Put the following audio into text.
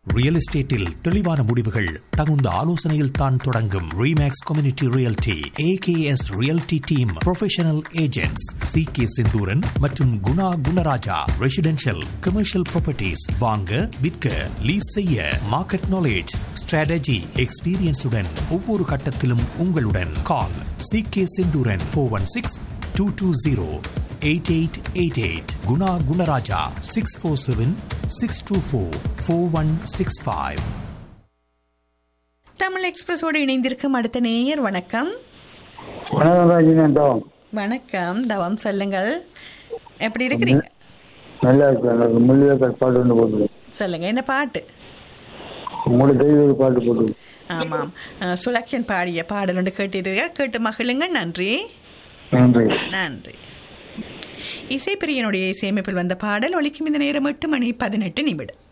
real எஸ்டேட்டில் தெளிவான முடிவுகள் தகுந்த ஆலோசனையில் தான் தொடங்கும் Remax community realty AKS realty team professional agents C K Senthuran மற்றும் Guna Gunaraja residential commercial properties வாங்க விற்க லீஸ் செய்ய மார்க்கெட் நாலேஜ் ஸ்ட்ராட்டஜி எக்ஸ்பீரியன்ஸுடன் ஒவ்வொரு கட்டத்திலும் உங்களுடன் call C K Senthuran four one six two two zero eight eight eight eight Guna Gunaraja six four seven six two four four one six five Tamil எக்ஸ்பிரஸோடு இணைந்திருக்கும் அடுத்த நேயர் வணக்கம் வணக்கம் ராஜினந்தம் வணக்கம் தவம் சொல்லுங்கள் எப்படி இருக்கிறீங்க நல்லா இருக்கு எனக்கு முள்ளிவாய்க்கால் பாட்டு ஒன்று போட்டு சொல்லுங்க என்ன பாட்டு உங்களோட தெய்வ பாட்டு போட்டு ஆமாம் அஹ், சுலக்ஷன் பாடிய பாடல் ஒன்று கேட்டீர்கள் கேட்டு மகிழுங்க நன்றி நன்றி நன்றி இசைப்பிரியனுடைய இசையமைப்பில் வந்த பாடல் ஒலிக்கும் இந்த நேரம் எட்டு மணி பதினெட்டு நிமிடம்